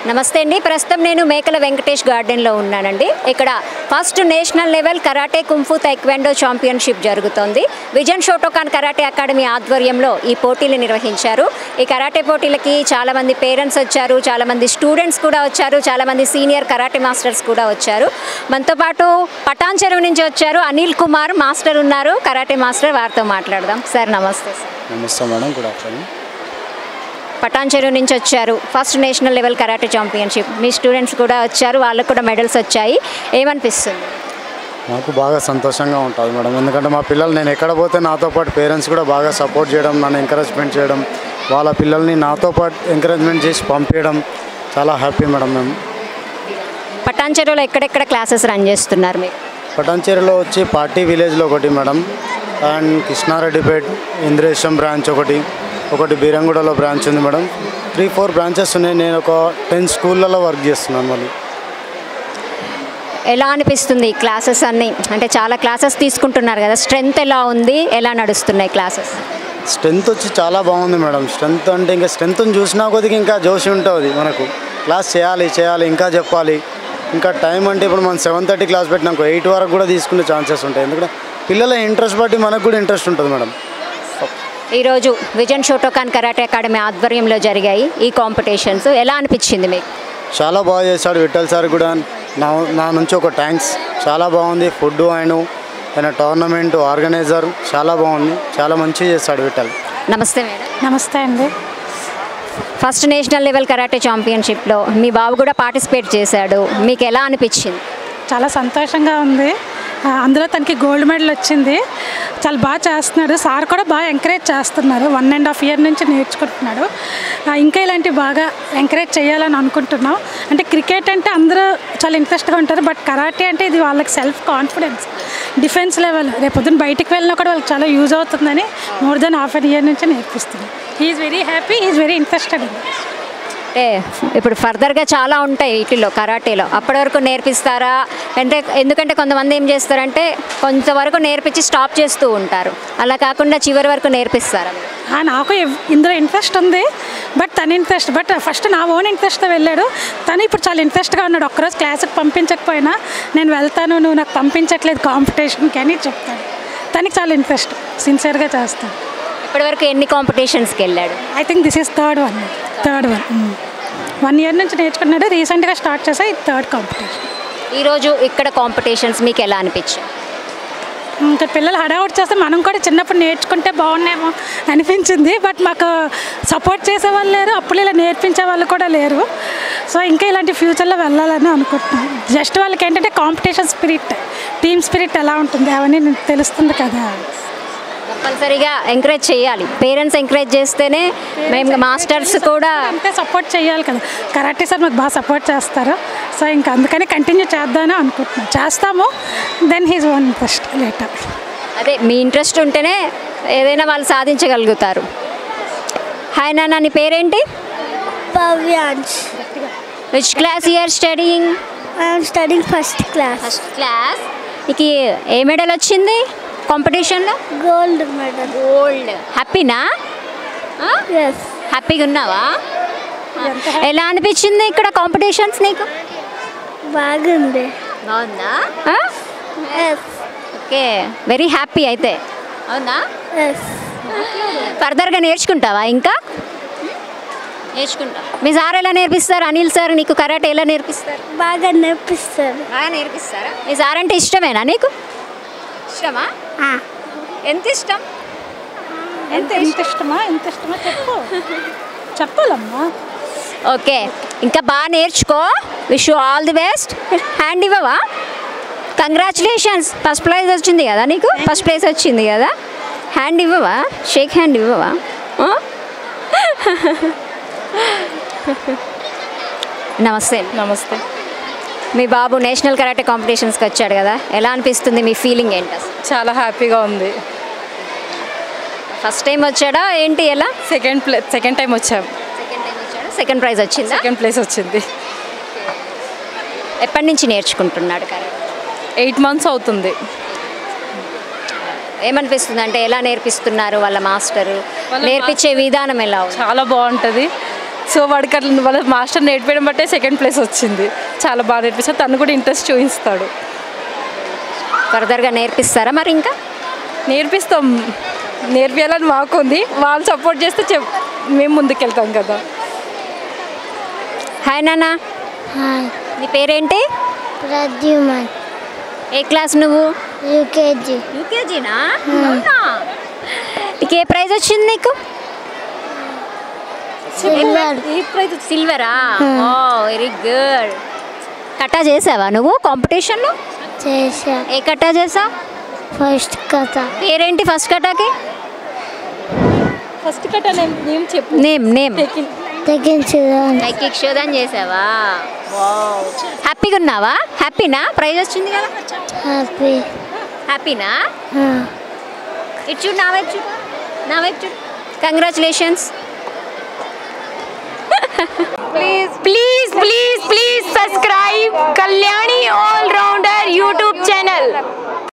నమస్తే అండి ప్రస్తుతం నేను మేకల వెంకటేష్ గార్డెన్లో ఉన్నానండి ఇక్కడ first national level karate kung fu taekwondo championship జరుగుతోంది విజన్ షోటోకాన్ కరాటే అకాడమీ ఆధ్వర్యంలో ఈ పోటీలు నిర్వహించారు ఈ కరాటే పోటీలకి చాలామంది పేరెంట్స్ వచ్చారు చాలామంది స్టూడెంట్స్ కూడా వచ్చారు చాలామంది సీనియర్ కరాటే మాస్టర్స్ కూడా వచ్చారు మనతో పాటు పటాన్ చెరువు నుంచి వచ్చారు అనిల్ కుమార్ మాస్టర్ ఉన్నారు కరాటే మాస్టర్ వారితో మాట్లాడదాం సార్ నమస్తే సార్ నమస్తే madam good afternoon Patan Patancheru నుంచి వచ్చారు first national level karate championship మీ స్టూడెంట్స్ కూడా వచ్చారు వాళ్ళకు కూడా మెడల్స్ వచ్చాయి ఏమనిపిస్తుంది నాకు బాగా సంతోషంగా ఉంటుంది మేడం ఎందుకంటే మా పిల్లలు నేను ఎక్కడ పోతే నాతో పాటు పేరెంట్స్ కూడా బాగా సపోర్ట్ చేయడం నన్ను ఎంకరేజ్మెంట్ చేయడం వాళ్ళ పిల్లల్ని నాతో పాటు ఎంకరేజ్మెంట్ చేసి పంపించడం చాలా హ్యాపీ మేడం మేము పటాన్ చెరువులో ఎక్కడెక్కడ క్లాసెస్ రన్ చేస్తున్నారు మీరు పటాన్చేరిలో వచ్చి పార్టీ విలేజ్లో ఒకటి madam and Krishnareddypet Indresham branch ఒకటి ఒకటి బీరంగూడలో బ్రాంచ్ ఉంది మేడం త్రీ ఫోర్ బ్రాంచెస్ ఉన్నాయి నేను ఒక టెన్ స్కూళ్ళలో వర్క్ చేస్తున్నాను మళ్ళీ ఎలా అనిపిస్తుంది ఈ క్లాసెస్ అన్నీ అంటే చాలా క్లాసెస్ తీసుకుంటున్నారు కదా స్ట్రెంగ్త్ ఎలా ఉంది ఎలా నడుస్తున్నాయి క్లాసెస్ స్ట్రెంత్ వచ్చి చాలా బాగుంది మేడం స్ట్రెంత్ అంటే ఇంకా స్ట్రెంత్ని చూసినా కొద్దిగా ఇంకా జోషి ఉంటుంది మనకు క్లాస్ చేయాలి చేయాలి ఇంకా చెప్పాలి ఇంకా టైం అంటే ఇప్పుడు మనం సెవెన్ థర్టీ క్లాస్ పెట్టినాక ఎయిట్ వరకు కూడా తీసుకునే ఛాన్సెస్ ఉంటాయి ఎందుకంటే పిల్లల ఇంట్రెస్ట్ బట్టి మనకు కూడా ఇంట్రెస్ట్ ఉంటుంది మేడం ఈరోజు విజన్ షోటోకాన్ కరాటే అకాడమీ ఆధ్వర్యంలో జరిగాయి ఈ కాంపిటీషన్స్ ఎలా అనిపించింది మీకు చాలా బాగా చేశాడు విఠల్ సార్ కూడా నా నా నుంచి ఒక థ్యాంక్స్ చాలా బాగుంది ఫుడ్ ఆయన ఆయన టోర్నమెంట్ ఆర్గనైజర్ చాలా బాగుంది చాలా మంచిగా చేస్తాడు విఠల్ నమస్తే మేడం నమస్తే అండి ఫస్ట్ నేషనల్ లెవెల్ కరాటే ఛాంపియన్షిప్లో మీ బాబు కూడా పార్టిసిపేట్ చేశాడు మీకు ఎలా అనిపించింది చాలా సంతోషంగా ఉంది ఆ, అందులో తనకి గోల్డ్ మెడల్ వచ్చింది చాలా బాగా చేస్తున్నాడు సార్ కూడా బాగా ఎంకరేజ్ చేస్తున్నారు వన్ అండ్ హాఫ్ ఇయర్ నుంచి నేర్చుకుంటున్నాడు ఆ, ఇంకా ఇలాంటివి బాగా ఎంకరేజ్ చేయాలని అనుకుంటున్నాం అంటే క్రికెట్ అంటే అందరూ చాలా ఇంట్రెస్ట్గా ఉంటారు బట్ కరాటే అంటే ఇది వాళ్ళకి సెల్ఫ్ కాన్ఫిడెన్స్ డిఫెన్స్ లెవెల్ రేపు పొద్దున్న బయటికి వెళ్ళినా కూడా వాళ్ళకి చాలా యూజ్ అవుతుందని more than half an year నుంచి నేర్పిస్తుంది is very happy is very interested అంటే ఇప్పుడు ఫర్దర్గా చాలా ఉంటాయి వీటిలో కరాటేలో అప్పటి వరకు నేర్పిస్తారా అంటే ఎందుకంటే కొంతమంది ఏం చేస్తారంటే కొంతవరకు నేర్పించి స్టాప్ చేస్తూ ఉంటారు అలా కాకుండా చివరి వరకు నేర్పిస్తారా ఆ, నాకు ఎవ్- ఇందులో ఇంట్రెస్ట్ ఉంది బట్ తన ఇంట్రెస్ట్ బట్ ఫస్ట్ నా ఓన్ ఇంట్రెస్ట్తో వెళ్ళాడు తను ఇప్పుడు చాలా ఇంట్రెస్ట్గా ఉన్నాడు ఒక్కరోజు క్లాస్కి పంపించకపోయినా నేను వెళ్తాను నువ్వు నాకు పంపించట్లేదు కాంపిటీషన్కి అని చెప్తాను తనకి చాలా ఇంట్రెస్ట్ సిన్సియర్గా చేస్తాను ఇప్పటి వరకు ఎన్ని కాంపిటీషన్స్కి వెళ్ళాడు I think this is third one third one one year నుంచి నేర్చుకున్నాడు రీసెంట్గా స్టార్ట్ చేసా ఇది థర్డ్ కాంపిటీషన్ ఈరోజు ఇక్కడ కాంపిటీషన్స్ మీకు ఎలా అనిపించాయి ఇంకా పిల్లలు హడావుట్ చేస్తే మనం కూడా చిన్నప్పుడు నేర్చుకుంటే బాగున్నామో అనిపించింది బట్ మాకు సపోర్ట్ చేసే వాళ్ళు లేరు అప్పుడు ఇలా నేర్పించే వాళ్ళు కూడా లేరు సో ఇంకా ఇలాంటి ఫ్యూచర్లో వెళ్ళాలని అనుకుంటున్నాం జస్ట్ వాళ్ళకి ఏంటంటే కాంపిటీషన్ స్పిరిట్ టీమ్ స్పిరిట్ ఎలా ఉంటుంది అవన్నీ నీకు తెలుస్తుంది కదా కంపల్సరీగా ఎంకరేజ్ చేయాలి పేరెంట్స్ ఎంకరేజ్ చేస్తేనే మేము మాస్టర్స్ కూడా అంతే సపోర్ట్ చేయాలి కదా కరాటే సార్ మాకు బాగా సపోర్ట్ చేస్తారు సో ఇంకా అందుకని కంటిన్యూ చేద్దామని అనుకుంటున్నాం చేస్తాము then he's one interest later అదే మీ ఇంట్రెస్ట్ ఉంటేనే ఏదైనా వాళ్ళు సాధించగలుగుతారు హాయ్ నాన్న నీ పేరేంటి Pavyansh. Which class year studying I am studying first class. First class నీకు ఏ మెడల్ వచ్చింది కాంపిటీషన్లో Gold medal. గోల్డ్ హ్యాపీనా Yes. హ్యాపీగా ఉన్నావా ఎలా అనిపించింది ఇక్కడ కాంపిటీషన్స్ నీకు బాగుంది బాగుందా ఎస్ ఓకే వెరీ హ్యాపీ అయితే అవునా ఎస్ ఫర్దర్గా నేర్చుకుంటావా ఇంకా నేర్చుకుంటా మీ సార్ ఎలా నేర్పిస్తారు అనిల్ సార్ నీకు కరాటే ఎలా నేర్పిస్తారు బాగా నేర్పిస్తారు బాగా నేర్పిస్తారా మీ సార్ అంటే ఇష్టమేనా నీకు ఇష్టమా ఎంత ఇష్టం ఎంత ఎంత ఇష్టమా ఎంత ఇష్టమా చెప్పు చెప్పాలమ్మా ఓకే ఇంకా బాగా నేర్చుకో wish all the best hand ఇవ్వవా కంగ్రాచులేషన్స్ ఫస్ట్ ప్రైజ్ వచ్చింది కదా నీకు ఫస్ట్ ప్రైజ్ వచ్చింది కదా హ్యాండ్ ఇవ్వవా షేక్ హ్యాండ్ ఇవ్వవా ఆ? నమస్తే నమస్తే మీ బాబు నేషనల్ కరాటే కాంపిటీషన్స్కి వచ్చాడు కదా ఎలా అనిపిస్తుంది మీ ఫీలింగ్ ఏంటి అసలు చాలా హ్యాపీగా ఉంది ఫస్ట్ టైం వచ్చాడా ఏంటి ఎలా సెకండ్ ప్లే సెకండ్ టైం వచ్చాం సెకండ్ టైం వచ్చాడు సెకండ్ ప్రైజ్ వచ్చిందా సెకండ్ ప్లేస్ వచ్చింది ఎప్పటి నుంచి నేర్చుకుంటున్నాడు కరాటే ఎయిట్ మంత్స్ అవుతుంది ఏమనిపిస్తుంది అంటే ఎలా నేర్పిస్తున్నారు వాళ్ళ మాస్టరు వాళ్ళ నేర్పించే విధానం ఎలా ఉంది చాలా బాగుంటుంది సో వాడికి అట్లా వాళ్ళ మాస్టర్ నేర్పించడం బట్టే సెకండ్ ప్లేస్ వచ్చింది చాలా బాగా నేర్పిస్తాడు తను కూడా ఇంట్రెస్ట్ చూపిస్తాడు ఫర్దర్గా నేర్పిస్తారా మరి ఇంకా నేర్పిస్తాం నేర్పించాలని మాకు ఉంది వాళ్ళు సపోర్ట్ చేస్తే చెప్ మేము ముందుకెళ్తాం కదా హాయ్ నాన్న హాయ్ నీ పేరేంటి ప్రద్యుమన్ ఏ క్లాస్ నువ్వు యూకేజీ యూకేజీనా నీకు ఏ ప్రైజ్ వచ్చింది నీకు సిల్వర్ ఏ ప్రైజ్ సిల్వరా ఓ వెరీ గుడ్ కట్టా చేసావా నువ్వు కాంపిటీషన్లో చేశా ఏ కట్టా చేసావు ఫస్ట్ కథ పేరేంటి ఫస్ట్ కట్టాకి ఫస్ట్ కట్ట నేను చెప్పు నేమ్ నేమ్ తెగించదాన్ని లైక్ చేసావా హ్యాపీగా ఉన్నావా హ్యాపీనా ప్రైజ్ వచ్చింది కదా హ్యాపీ హ్యాపీనా ఇటు చూడు నా వైపు చూడు నా వైపు చూడు congratulations please please please please subscribe kalyani all rounder youtube channel